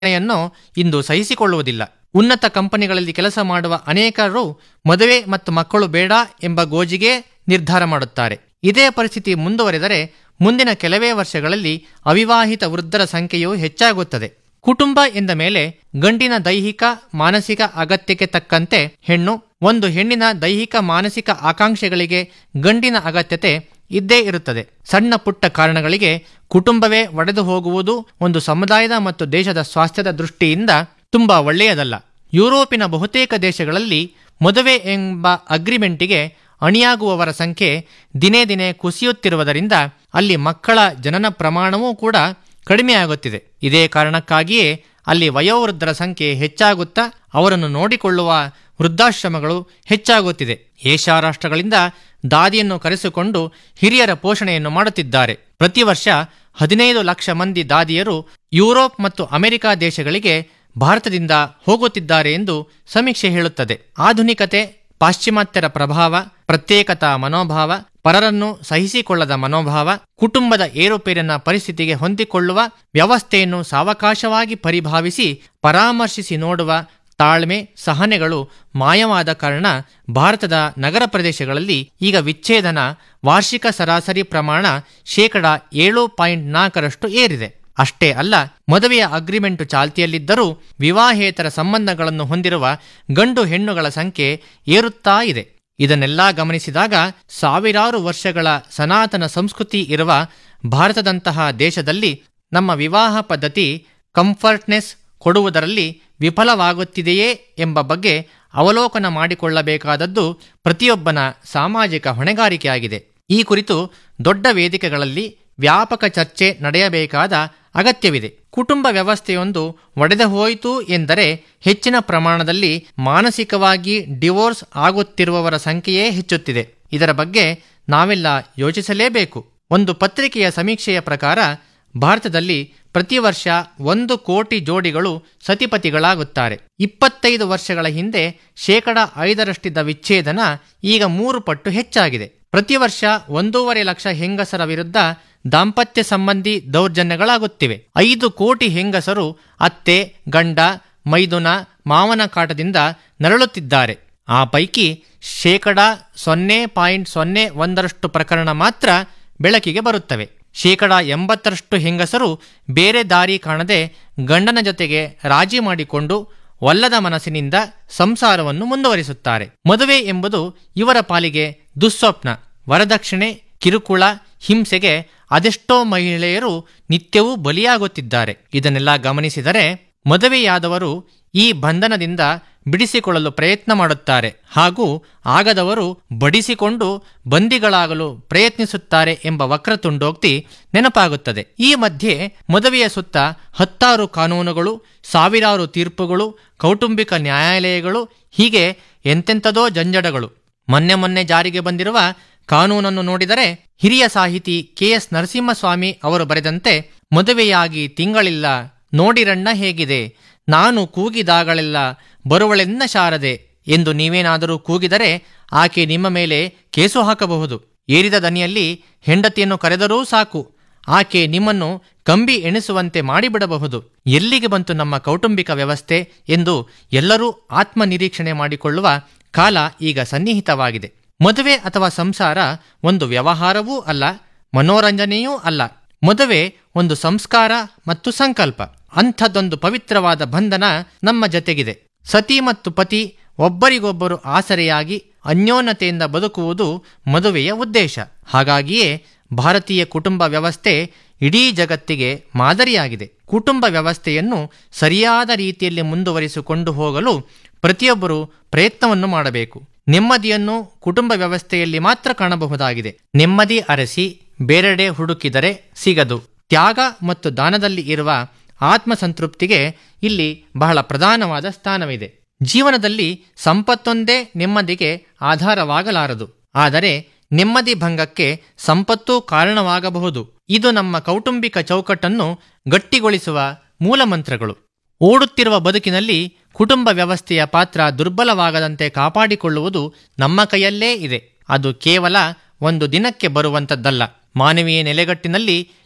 ಯನ್ನು ಇಂದು ಸಹಿಸಿಕೊಳ್ಳುವುದಿಲ್ಲ ಉನ್ನತ ಕಂಪನಿಗಳಲ್ಲಿ ಕೆಲಸ ಮಾಡುವ ಅನೇಕರು ಮದುವೆ ಮತ್ತು ಮಕ್ಕಳು ಬೇಡ ಎಂಬ ಗೋಜಿಗೆ ನಿರ್ಧಾರ ಮಾಡುತ್ತಾರೆ ಇದೇ ಪರಿಸ್ಥಿತಿ ಮುಂದುವರೆದರೆ ಮುಂದಿನ ಕೆಲವೇ ವರ್ಷಗಳಲ್ಲಿ ಅವಿವಾಹಿತ ವೃದ್ಧರ ಸಂಖ್ಯೆಯು ಹೆಚ್ಚಾಗುತ್ತದೆ ಕುಟುಂಬ ಎಂದ ಮೇಲೆ ಗಂಡಿನ ದೈಹಿಕ ಮಾನಸಿಕ ಅಗತ್ಯಕ್ಕೆ ತಕ್ಕಂತೆ ಹೆಣ್ಣು ಒಂದು ಹೆಣ್ಣಿನ ದೈಹಿಕ ಮಾನಸಿಕ ಆಕಾಂಕ್ಷೆಗಳಿಗೆ ಗಂಡಿನ ಅಗತ್ಯತೆ ಇದ್ದೇ ಇರುತ್ತದೆ ಸಣ್ಣ ಪುಟ್ಟ ಕಾರಣಗಳಿಗೆ ಕುಟುಂಬವೇ ಒಡೆದು ಹೋಗುವುದು ಒಂದು ಸಮುದಾಯದ ಮತ್ತು ದೇಶದ ಸ್ವಾಸ್ಥ್ಯದ ದೃಷ್ಟಿಯಿಂದ ತುಂಬಾ ಒಳ್ಳೆಯದಲ್ಲ ಯುರೋಪಿನ ಬಹುತೇಕ ದೇಶಗಳಲ್ಲಿ ಮದುವೆ ಎಂಬ ಅಗ್ರಿಮೆಂಟಿಗೆ ಅಣಿಯಾಗುವವರ ಸಂಖ್ಯೆ ದಿನೇ ದಿನೇ ಕುಸಿಯುತ್ತಿರುವುದರಿಂದ ಅಲ್ಲಿ ಮಕ್ಕಳ ಜನನ ಪ್ರಮಾಣವೂ ಕೂಡ ಕಡಿಮೆಯಾಗುತ್ತಿದೆ ಇದೇ ಕಾರಣಕ್ಕಾಗಿಯೇ ಅಲ್ಲಿ ವಯೋವೃದ್ಧರ ಸಂಖ್ಯೆ ಹೆಚ್ಚಾಗುತ್ತಾ ಅವರನ್ನು ನೋಡಿಕೊಳ್ಳುವ ವೃದ್ಧಾಶ್ರಮಗಳು ಹೆಚ್ಚಾಗುತ್ತಿದೆ ಏಷ್ಯಾ ರಾಷ್ಟ್ರಗಳಿಂದ ದಾದಿಯನ್ನು ಕರೆಸಿಕೊಂಡು ಹಿರಿಯರ ಪೋಷಣೆಯನ್ನು ಮಾಡುತ್ತಿದ್ದಾರೆ ಪ್ರತಿ ವರ್ಷ ಹದಿನೈದು ಲಕ್ಷ ಮಂದಿ ದಾದಿಯರು ಯುರೋಪ್ ಮತ್ತು ಅಮೆರಿಕ ದೇಶಗಳಿಗೆ ಭಾರತದಿಂದ ಹೋಗುತ್ತಿದ್ದಾರೆ ಎಂದು ಸಮೀಕ್ಷೆ ಹೇಳುತ್ತದೆ ಆಧುನಿಕತೆ ಪಾಶ್ಚಿಮಾತ್ಯರ ಪ್ರಭಾವ ಪ್ರತ್ಯೇಕತಾ ಮನೋಭಾವ ಪರರನ್ನು ಸಹಿಸಿಕೊಳ್ಳದ ಮನೋಭಾವ ಕುಟುಂಬದ ಏರುಪೇರಿನ ಪರಿಸ್ಥಿತಿಗೆ ಹೊಂದಿಕೊಳ್ಳುವ ವ್ಯವಸ್ಥೆಯನ್ನು ಸಾವಕಾಶವಾಗಿ ಪರಿಭಾವಿಸಿ ಪರಾಮರ್ಶಿಸಿ ನೋಡುವ ತಾಳ್ಮೆ ಸಹನೆಗಳು ಮಾಯವಾದ ಕಾರಣ ಭಾರತದ ನಗರ ಪ್ರದೇಶಗಳಲ್ಲಿ ಈಗ ವಿಚ್ಛೇದನ ವಾರ್ಷಿಕ ಸರಾಸರಿ ಪ್ರಮಾಣ ಶೇಕಡ ಏಳು ಪಾಯಿಂಟ್ ನಾಲ್ಕರಷ್ಟು ಏರಿದೆ ಅಷ್ಟೇ ಅಲ್ಲ ಮದುವೆಯ ಅಗ್ರಿಮೆಂಟು ಚಾಲ್ತಿಯಲ್ಲಿದ್ದರೂ ವಿವಾಹೇತರ ಸಂಬಂಧಗಳನ್ನು ಹೊಂದಿರುವ ಗಂಡು ಹೆಣ್ಣುಗಳ ಸಂಖ್ಯೆ ಏರುತ್ತಾ ಇದೆ ಇದನ್ನೆಲ್ಲ ಗಮನಿಸಿದಾಗ ಸಾವಿರಾರು ವರ್ಷಗಳ ಸನಾತನ ಸಂಸ್ಕೃತಿ ಇರುವ ಭಾರತದಂತಹ ದೇಶದಲ್ಲಿ ನಮ್ಮ ವಿವಾಹ ಪದ್ಧತಿ ಕಂಫರ್ಟ್ನೆಸ್ ಕೊಡುವುದರಲ್ಲಿ ವಿಫಲವಾಗುತ್ತಿದೆಯೇ ಎಂಬ ಬಗ್ಗೆ ಅವಲೋಕನ ಮಾಡಿಕೊಳ್ಳಬೇಕಾದದ್ದು ಪ್ರತಿಯೊಬ್ಬನ ಸಾಮಾಜಿಕ ಹೊಣೆಗಾರಿಕೆಯಾಗಿದೆ ಈ ಕುರಿತು ದೊಡ್ಡ ವೇದಿಕೆಗಳಲ್ಲಿ ವ್ಯಾಪಕ ಚರ್ಚೆ ನಡೆಯಬೇಕಾದ ಅಗತ್ಯವಿದೆ ಕುಟುಂಬ ವ್ಯವಸ್ಥೆಯೊಂದು ಒಡೆದು ಹೋಯಿತು ಎಂದರೆ ಹೆಚ್ಚಿನ ಪ್ರಮಾಣದಲ್ಲಿ ಮಾನಸಿಕವಾಗಿ ಡಿವೋರ್ಸ್ ಆಗುತ್ತಿರುವವರ ಸಂಖ್ಯೆಯೇ ಹೆಚ್ಚುತ್ತಿದೆ ಇದರ ಬಗ್ಗೆ ನಾವೆಲ್ಲ ಯೋಚಿಸಲೇಬೇಕು ಒಂದು ಪತ್ರಿಕೆಯ ಸಮೀಕ್ಷೆಯ ಪ್ರಕಾರ ಭಾರತದಲ್ಲಿ ಪ್ರತಿ ವರ್ಷ ಒಂದು ಕೋಟಿ ಜೋಡಿಗಳು ಸತಿಪತಿಗಳಾಗುತ್ತಾರೆ ಇಪ್ಪತ್ತೈದು ವರ್ಷಗಳ ಹಿಂದೆ ಶೇಕಡ ಐದರಷ್ಟಿದ್ದ ವಿಚ್ಛೇದನ ಈಗ ಮೂರು ಪಟ್ಟು ಹೆಚ್ಚಾಗಿದೆ ಪ್ರತಿ ವರ್ಷ ಒಂದೂವರೆ ಲಕ್ಷ ಹೆಂಗಸರ ವಿರುದ್ಧ ದಾಂಪತ್ಯ ಸಂಬಂಧಿ ದೌರ್ಜನ್ಯಗಳಾಗುತ್ತಿವೆ ಐದು ಕೋಟಿ ಹೆಂಗಸರು ಅತ್ತೆ ಗಂಡ ಮೈದುನ ಮಾವನ ಕಾಟದಿಂದ ನರಳುತ್ತಿದ್ದಾರೆ ಆ ಪೈಕಿ ಶೇಕಡ ಸೊನ್ನೆ ಪಾಯಿಂಟ್ ಸೊನ್ನೆ ಒಂದರಷ್ಟು ಪ್ರಕರಣ ಮಾತ್ರ ಬೆಳಕಿಗೆ ಬರುತ್ತವೆ ಶೇಕಡ ಎಂಬತ್ತರಷ್ಟು ಹೆಂಗಸರು ಬೇರೆ ದಾರಿ ಕಾಣದೆ ಗಂಡನ ಜೊತೆಗೆ ರಾಜಿ ಮಾಡಿಕೊಂಡು ಒಲ್ಲದ ಮನಸ್ಸಿನಿಂದ ಸಂಸಾರವನ್ನು ಮುಂದುವರಿಸುತ್ತಾರೆ ಮದುವೆ ಎಂಬುದು ಇವರ ಪಾಲಿಗೆ ದುಸ್ವಪ್ನ ವರದಕ್ಷಿಣೆ ಕಿರುಕುಳ ಹಿಂಸೆಗೆ ಅದೆಷ್ಟೋ ಮಹಿಳೆಯರು ನಿತ್ಯವೂ ಬಲಿಯಾಗುತ್ತಿದ್ದಾರೆ ಇದನ್ನೆಲ್ಲ ಗಮನಿಸಿದರೆ ಮದುವೆಯಾದವರು ಈ ಬಂಧನದಿಂದ ಬಿಡಿಸಿಕೊಳ್ಳಲು ಪ್ರಯತ್ನ ಮಾಡುತ್ತಾರೆ ಹಾಗೂ ಆಗದವರು ಬಡಿಸಿಕೊಂಡು ಬಂದಿಗಳಾಗಲು ಪ್ರಯತ್ನಿಸುತ್ತಾರೆ ಎಂಬ ವಕ್ರತುಂಡೋಕ್ತಿ ನೆನಪಾಗುತ್ತದೆ ಈ ಮಧ್ಯೆ ಮದುವೆಯ ಸುತ್ತ ಹತ್ತಾರು ಕಾನೂನುಗಳು ಸಾವಿರಾರು ತೀರ್ಪುಗಳು ಕೌಟುಂಬಿಕ ನ್ಯಾಯಾಲಯಗಳು ಹೀಗೆ ಎಂತೆಂಥದೋ ಜಂಜಡಗಳು ಮೊನ್ನೆ ಮೊನ್ನೆ ಜಾರಿಗೆ ಬಂದಿರುವ ಕಾನೂನನ್ನು ನೋಡಿದರೆ ಹಿರಿಯ ಸಾಹಿತಿ ಕೆ ಎಸ್ ನರಸಿಂಹಸ್ವಾಮಿ ಅವರು ಬರೆದಂತೆ ಮದುವೆಯಾಗಿ ತಿಂಗಳಿಲ್ಲ ನೋಡಿರಣ್ಣ ಹೇಗಿದೆ ನಾನು ಕೂಗಿದಾಗಳೆಲ್ಲ ಬರುವಳೆನ್ನ ಶಾರದೆ ಎಂದು ನೀವೇನಾದರೂ ಕೂಗಿದರೆ ಆಕೆ ನಿಮ್ಮ ಮೇಲೆ ಕೇಸು ಹಾಕಬಹುದು ಏರಿದ ದನಿಯಲ್ಲಿ ಹೆಂಡತಿಯನ್ನು ಕರೆದರೂ ಸಾಕು ಆಕೆ ನಿಮ್ಮನ್ನು ಕಂಬಿ ಎಣಿಸುವಂತೆ ಮಾಡಿಬಿಡಬಹುದು ಎಲ್ಲಿಗೆ ಬಂತು ನಮ್ಮ ಕೌಟುಂಬಿಕ ವ್ಯವಸ್ಥೆ ಎಂದು ಎಲ್ಲರೂ ಆತ್ಮನಿರೀಕ್ಷಣೆ ಮಾಡಿಕೊಳ್ಳುವ ಕಾಲ ಈಗ ಸನ್ನಿಹಿತವಾಗಿದೆ ಮದುವೆ ಅಥವಾ ಸಂಸಾರ ಒಂದು ವ್ಯವಹಾರವೂ ಅಲ್ಲ ಮನೋರಂಜನೆಯೂ ಅಲ್ಲ ಮದುವೆ ಒಂದು ಸಂಸ್ಕಾರ ಮತ್ತು ಸಂಕಲ್ಪ ಅಂಥದ್ದೊಂದು ಪವಿತ್ರವಾದ ಬಂಧನ ನಮ್ಮ ಜತೆಗಿದೆ ಸತಿ ಮತ್ತು ಪತಿ ಒಬ್ಬರಿಗೊಬ್ಬರು ಆಸರೆಯಾಗಿ ಅನ್ಯೋನ್ಯತೆಯಿಂದ ಬದುಕುವುದು ಮದುವೆಯ ಉದ್ದೇಶ ಹಾಗಾಗಿಯೇ ಭಾರತೀಯ ಕುಟುಂಬ ವ್ಯವಸ್ಥೆ ಇಡೀ ಜಗತ್ತಿಗೆ ಮಾದರಿಯಾಗಿದೆ ಕುಟುಂಬ ವ್ಯವಸ್ಥೆಯನ್ನು ಸರಿಯಾದ ರೀತಿಯಲ್ಲಿ ಮುಂದುವರಿಸಿಕೊಂಡು ಹೋಗಲು ಪ್ರತಿಯೊಬ್ಬರು ಪ್ರಯತ್ನವನ್ನು ಮಾಡಬೇಕು ನೆಮ್ಮದಿಯನ್ನು ಕುಟುಂಬ ವ್ಯವಸ್ಥೆಯಲ್ಲಿ ಮಾತ್ರ ಕಾಣಬಹುದಾಗಿದೆ ನೆಮ್ಮದಿ ಅರಸಿ ಬೇರೆಡೆ ಹುಡುಕಿದರೆ ಸಿಗದು ತ್ಯಾಗ ಮತ್ತು ದಾನದಲ್ಲಿ ಇರುವ ಆತ್ಮಸಂತೃಪ್ತಿಗೆ ಇಲ್ಲಿ ಬಹಳ ಪ್ರಧಾನವಾದ ಸ್ಥಾನವಿದೆ ಜೀವನದಲ್ಲಿ ಸಂಪತ್ತೊಂದೇ ನೆಮ್ಮದಿಗೆ ಆಧಾರವಾಗಲಾರದು ಆದರೆ ನೆಮ್ಮದಿ ಭಂಗಕ್ಕೆ ಸಂಪತ್ತೂ ಕಾರಣವಾಗಬಹುದು ಇದು ನಮ್ಮ ಕೌಟುಂಬಿಕ ಚೌಕಟ್ಟನ್ನು ಗಟ್ಟಿಗೊಳಿಸುವ ಮೂಲಮಂತ್ರಗಳು ಓಡುತ್ತಿರುವ ಬದುಕಿನಲ್ಲಿ ಕುಟುಂಬ ವ್ಯವಸ್ಥೆಯ ಪಾತ್ರ ದುರ್ಬಲವಾಗದಂತೆ ಕಾಪಾಡಿಕೊಳ್ಳುವುದು ನಮ್ಮ ಕೈಯಲ್ಲೇ ಇದೆ ಅದು ಕೇವಲ ಒಂದು ದಿನಕ್ಕೆ ಬರುವಂಥದ್ದಲ್ಲ ಮಾನವೀಯ ನೆಲೆಗಟ್ಟಿನಲ್ಲಿ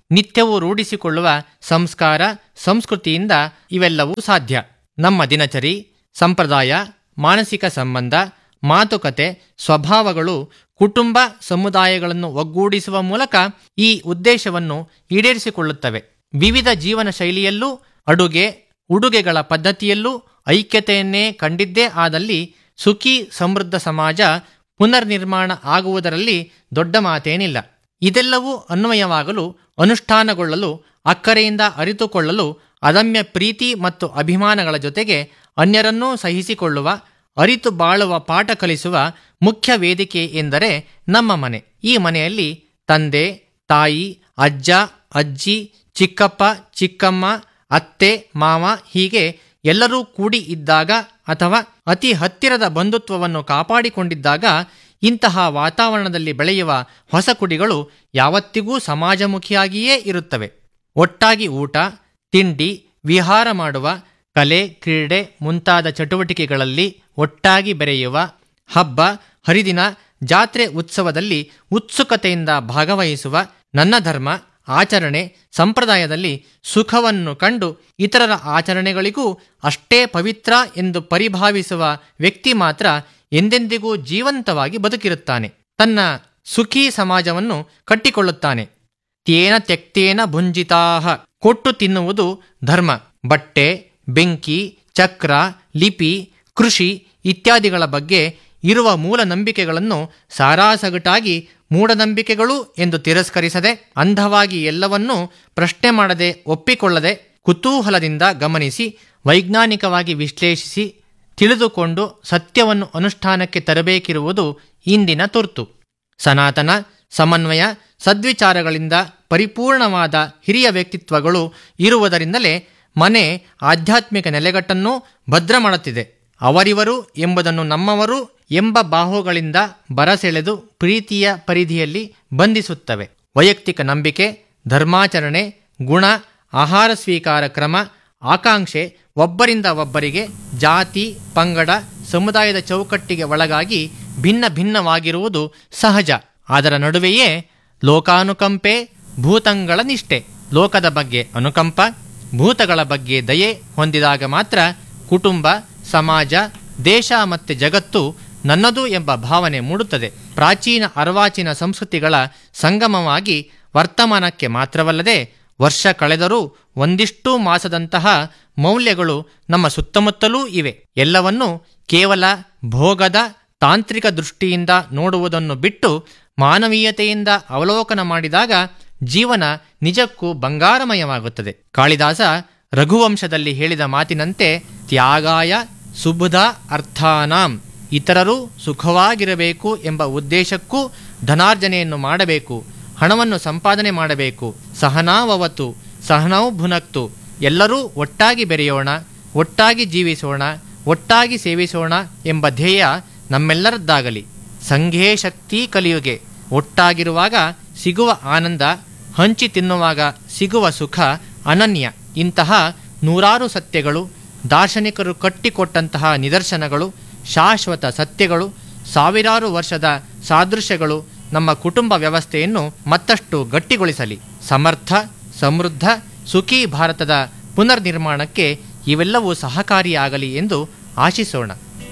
ನಿತ್ಯವೂ ರೂಢಿಸಿಕೊಳ್ಳುವ ಸಂಸ್ಕಾರ ಸಂಸ್ಕೃತಿಯಿಂದ ಇವೆಲ್ಲವೂ ಸಾಧ್ಯ ನಮ್ಮ ದಿನಚರಿ ಸಂಪ್ರದಾಯ ಮಾನಸಿಕ ಸಂಬಂಧ ಮಾತುಕತೆ ಸ್ವಭಾವಗಳು ಕುಟುಂಬ ಸಮುದಾಯಗಳನ್ನು ಒಗ್ಗೂಡಿಸುವ ಮೂಲಕ ಈ ಉದ್ದೇಶವನ್ನು ಈಡೇರಿಸಿಕೊಳ್ಳುತ್ತವೆ ವಿವಿಧ ಜೀವನ ಶೈಲಿಯಲ್ಲೂ ಅಡುಗೆ ಉಡುಗೆಗಳ ಪದ್ಧತಿಯಲ್ಲೂ ಐಕ್ಯತೆಯನ್ನೇ ಕಂಡಿದ್ದೇ ಆದಲ್ಲಿ ಸುಖಿ ಸಮೃದ್ಧ ಸಮಾಜ ಪುನರ್ನಿರ್ಮಾಣ ಆಗುವುದರಲ್ಲಿ ದೊಡ್ಡ ಮಾತೇನಿಲ್ಲ ಇದೆಲ್ಲವೂ ಅನ್ವಯವಾಗಲು ಅನುಷ್ಠಾನಗೊಳ್ಳಲು ಅಕ್ಕರೆಯಿಂದ ಅರಿತುಕೊಳ್ಳಲು ಅದಮ್ಯ ಪ್ರೀತಿ ಮತ್ತು ಅಭಿಮಾನಗಳ ಜೊತೆಗೆ ಅನ್ಯರನ್ನೂ ಸಹಿಸಿಕೊಳ್ಳುವ ಅರಿತು ಬಾಳುವ ಪಾಠ ಕಲಿಸುವ ಮುಖ್ಯ ವೇದಿಕೆ ಎಂದರೆ ನಮ್ಮ ಮನೆ ಈ ಮನೆಯಲ್ಲಿ ತಂದೆ ತಾಯಿ ಅಜ್ಜ ಅಜ್ಜಿ ಚಿಕ್ಕಪ್ಪ ಚಿಕ್ಕಮ್ಮ ಅತ್ತೆ ಮಾವ ಹೀಗೆ ಎಲ್ಲರೂ ಕೂಡಿ ಇದ್ದಾಗ ಅಥವಾ ಅತಿ ಹತ್ತಿರದ ಬಂಧುತ್ವವನ್ನು ಕಾಪಾಡಿಕೊಂಡಿದ್ದಾಗ ಇಂತಹ ವಾತಾವರಣದಲ್ಲಿ ಬೆಳೆಯುವ ಹೊಸ ಕುಡಿಗಳು ಯಾವತ್ತಿಗೂ ಸಮಾಜಮುಖಿಯಾಗಿಯೇ ಇರುತ್ತವೆ ಒಟ್ಟಾಗಿ ಊಟ ತಿಂಡಿ ವಿಹಾರ ಮಾಡುವ ಕಲೆ ಕ್ರೀಡೆ ಮುಂತಾದ ಚಟುವಟಿಕೆಗಳಲ್ಲಿ ಒಟ್ಟಾಗಿ ಬೆರೆಯುವ ಹಬ್ಬ ಹರಿದಿನ ಜಾತ್ರೆ ಉತ್ಸವದಲ್ಲಿ ಉತ್ಸುಕತೆಯಿಂದ ಭಾಗವಹಿಸುವ ನನ್ನ ಧರ್ಮ ಆಚರಣೆ ಸಂಪ್ರದಾಯದಲ್ಲಿ ಸುಖವನ್ನು ಕಂಡು ಇತರರ ಆಚರಣೆಗಳಿಗೂ ಅಷ್ಟೇ ಪವಿತ್ರ ಎಂದು ಪರಿಭಾವಿಸುವ ವ್ಯಕ್ತಿ ಮಾತ್ರ ಎಂದೆಂದಿಗೂ ಜೀವಂತವಾಗಿ ಬದುಕಿರುತ್ತಾನೆ ತನ್ನ ಸುಖಿ ಸಮಾಜವನ್ನು ಕಟ್ಟಿಕೊಳ್ಳುತ್ತಾನೆ ತೇನ ತ್ಯಕ್ತೇನ ಭುಂಜಿತಾಹ ಕೊಟ್ಟು ತಿನ್ನುವುದು ಧರ್ಮ ಬಟ್ಟೆ ಬೆಂಕಿ ಚಕ್ರ ಲಿಪಿ ಕೃಷಿ ಇತ್ಯಾದಿಗಳ ಬಗ್ಗೆ ಇರುವ ಮೂಲ ನಂಬಿಕೆಗಳನ್ನು ಸಾರಾಸಗಟಾಗಿ ಮೂಢನಂಬಿಕೆಗಳು ಎಂದು ತಿರಸ್ಕರಿಸದೆ ಅಂಧವಾಗಿ ಎಲ್ಲವನ್ನೂ ಪ್ರಶ್ನೆ ಮಾಡದೆ ಒಪ್ಪಿಕೊಳ್ಳದೆ ಕುತೂಹಲದಿಂದ ಗಮನಿಸಿ ವೈಜ್ಞಾನಿಕವಾಗಿ ವಿಶ್ಲೇಷಿಸಿ ತಿಳಿದುಕೊಂಡು ಸತ್ಯವನ್ನು ಅನುಷ್ಠಾನಕ್ಕೆ ತರಬೇಕಿರುವುದು ಇಂದಿನ ತುರ್ತು ಸನಾತನ ಸಮನ್ವಯ ಸದ್ವಿಚಾರಗಳಿಂದ ಪರಿಪೂರ್ಣವಾದ ಹಿರಿಯ ವ್ಯಕ್ತಿತ್ವಗಳು ಇರುವುದರಿಂದಲೇ ಮನೆ ಆಧ್ಯಾತ್ಮಿಕ ನೆಲೆಗಟ್ಟನ್ನು ಭದ್ರ ಮಾಡುತ್ತಿದೆ ಅವರಿವರು ಎಂಬುದನ್ನು ನಮ್ಮವರು ಎಂಬ ಬಾಹುಗಳಿಂದ ಬರಸೆಳೆದು ಪ್ರೀತಿಯ ಪರಿಧಿಯಲ್ಲಿ ಬಂಧಿಸುತ್ತವೆ ವೈಯಕ್ತಿಕ ನಂಬಿಕೆ ಧರ್ಮಾಚರಣೆ ಗುಣ ಆಹಾರ ಸ್ವೀಕಾರ ಕ್ರಮ ಆಕಾಂಕ್ಷೆ ಒಬ್ಬರಿಂದ ಒಬ್ಬರಿಗೆ ಜಾತಿ ಪಂಗಡ ಸಮುದಾಯದ ಚೌಕಟ್ಟಿಗೆ ಒಳಗಾಗಿ ಭಿನ್ನ ಭಿನ್ನವಾಗಿರುವುದು ಸಹಜ ಅದರ ನಡುವೆಯೇ ಲೋಕಾನುಕಂಪೆ ಭೂತಂಗಳ ನಿಷ್ಠೆ ಲೋಕದ ಬಗ್ಗೆ ಅನುಕಂಪ ಭೂತಗಳ ಬಗ್ಗೆ ದಯೆ ಹೊಂದಿದಾಗ ಮಾತ್ರ ಕುಟುಂಬ ಸಮಾಜ ದೇಶ ಮತ್ತು ಜಗತ್ತು ನನ್ನದು ಎಂಬ ಭಾವನೆ ಮೂಡುತ್ತದೆ ಪ್ರಾಚೀನ ಅರ್ವಾಚೀನ ಸಂಸ್ಕೃತಿಗಳ ಸಂಗಮವಾಗಿ ವರ್ತಮಾನಕ್ಕೆ ಮಾತ್ರವಲ್ಲದೆ ವರ್ಷ ಕಳೆದರೂ ಒಂದಿಷ್ಟು ಮಾಸದಂತಹ ಮೌಲ್ಯಗಳು ನಮ್ಮ ಸುತ್ತಮುತ್ತಲೂ ಇವೆ ಎಲ್ಲವನ್ನೂ ಕೇವಲ ಭೋಗದ ತಾಂತ್ರಿಕ ದೃಷ್ಟಿಯಿಂದ ನೋಡುವುದನ್ನು ಬಿಟ್ಟು ಮಾನವೀಯತೆಯಿಂದ ಅವಲೋಕನ ಮಾಡಿದಾಗ ಜೀವನ ನಿಜಕ್ಕೂ ಬಂಗಾರಮಯವಾಗುತ್ತದೆ ಕಾಳಿದಾಸ ರಘುವಂಶದಲ್ಲಿ ಹೇಳಿದ ಮಾತಿನಂತೆ ತ್ಯಾಗಾಯ ಸುಬುಧ ಅರ್ಥಾನಾಂ ಇತರರು ಸುಖವಾಗಿರಬೇಕು ಎಂಬ ಉದ್ದೇಶಕ್ಕೂ ಧನಾರ್ಜನೆಯನ್ನು ಮಾಡಬೇಕು ಹಣವನ್ನು ಸಂಪಾದನೆ ಮಾಡಬೇಕು ಸಹನಾವವತು ಸಹನೌ ಭುನಕ್ತು ಎಲ್ಲರೂ ಒಟ್ಟಾಗಿ ಬೆರೆಯೋಣ ಒಟ್ಟಾಗಿ ಜೀವಿಸೋಣ ಒಟ್ಟಾಗಿ ಸೇವಿಸೋಣ ಎಂಬ ಧ್ಯೇಯ ನಮ್ಮೆಲ್ಲರದ್ದಾಗಲಿ ಸಂಘೇ ಶಕ್ತಿ ಕಲಿಯುಗೆ ಒಟ್ಟಾಗಿರುವಾಗ ಸಿಗುವ ಆನಂದ ಹಂಚಿ ತಿನ್ನುವಾಗ ಸಿಗುವ ಸುಖ ಅನನ್ಯ ಇಂತಹ ನೂರಾರು ಸತ್ಯಗಳು ದಾರ್ಶನಿಕರು ಕಟ್ಟಿಕೊಟ್ಟಂತಹ ನಿದರ್ಶನಗಳು ಶಾಶ್ವತ ಸತ್ಯಗಳು ಸಾವಿರಾರು ವರ್ಷದ ಸಾದೃಶ್ಯಗಳು ನಮ್ಮ ಕುಟುಂಬ ವ್ಯವಸ್ಥೆಯನ್ನು ಮತ್ತಷ್ಟು ಗಟ್ಟಿಗೊಳಿಸಲಿ ಸಮರ್ಥ ಸಮೃದ್ಧ ಸುಖಿ ಭಾರತದ ಪುನರ್ನಿರ್ಮಾಣಕ್ಕೆ ಇವೆಲ್ಲವೂ ಸಹಕಾರಿಯಾಗಲಿ ಎಂದು ಆಶಿಸೋಣ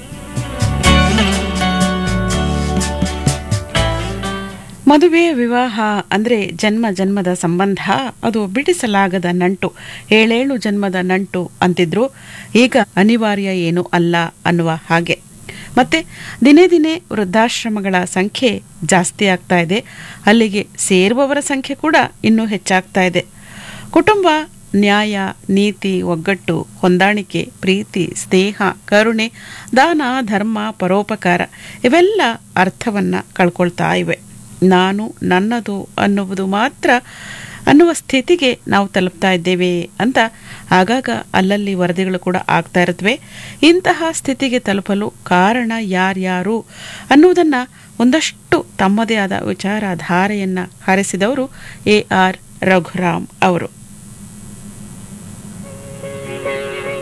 ಮದುವೆ ವಿವಾಹ ಅಂದರೆ ಜನ್ಮ ಜನ್ಮದ ಸಂಬಂಧ ಅದು ಬಿಡಿಸಲಾಗದ ನಂಟು ಏಳೇಳು ಜನ್ಮದ ನಂಟು ಅಂತಿದ್ರು ಈಗ ಅನಿವಾರ್ಯ ಏನೂ ಅಲ್ಲ ಅನ್ನುವ ಹಾಗೆ ಮತ್ತೆ ದಿನೇ ದಿನೇ ವೃದ್ಧಾಶ್ರಮಗಳ ಸಂಖ್ಯೆ ಜಾಸ್ತಿ ಆಗ್ತಾ ಇದೆ ಅಲ್ಲಿಗೆ ಸೇರುವವರ ಸಂಖ್ಯೆ ಕೂಡ ಇನ್ನೂ ಹೆಚ್ಚಾಗ್ತಾ ಇದೆ ಕುಟುಂಬ ನ್ಯಾಯ ನೀತಿ ಒಗ್ಗಟ್ಟು ಹೊಂದಾಣಿಕೆ ಪ್ರೀತಿ ಸ್ನೇಹ ಕರುಣೆ ದಾನ ಧರ್ಮ ಪರೋಪಕಾರ ಇವೆಲ್ಲ ಅರ್ಥವನ್ನು ಕಳ್ಕೊಳ್ತಾ ಇವೆ ನಾನು ನನ್ನದು ಅನ್ನುವುದು ಮಾತ್ರ ಅನ್ನುವ ಸ್ಥಿತಿಗೆ ನಾವು ತಲುಪ್ತಾ ಇದ್ದೇವೆ ಅಂತ ಆಗಾಗ ಅಲ್ಲಲ್ಲಿ ವರದಿಗಳು ಕೂಡ ಆಗ್ತಾ ಇರುತ್ತವೆ ಇಂತಹ ಸ್ಥಿತಿಗೆ ತಲುಪಲು ಕಾರಣ ಯಾರ್ಯಾರು ಅನ್ನುವುದನ್ನು ಒಂದಷ್ಟು ತಮ್ಮದೇ ಆದ ವಿಚಾರಧಾರೆಯನ್ನು ಹರಿಸಿದವರು ಎ ಆರ್ ರಘುರಾಮ್ ಅವರು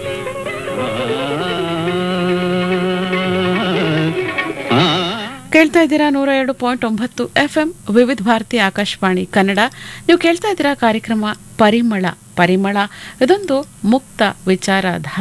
ಕೇಳ್ತಾ ಕೇಳ್ತಾ ಇದ್ದೀರಾ ನೂರ ಎರಡು ಪಾಯಿಂಟ್ ಒಂಬತ್ತು ಎಫ್ ಎಂ ವಿವಿಧ ಭಾರತಿ ಆಕಾಶವಾಣಿ ಕನ್ನಡ ನೀವು ಕೇಳ್ತಾ ಇದ್ದೀರಾ ಕಾರ್ಯಕ್ರಮ ಪರಿಮಳ ಪರಿಮಳ ಇದೊಂದು ಮುಕ್ತ ವಿಚಾರ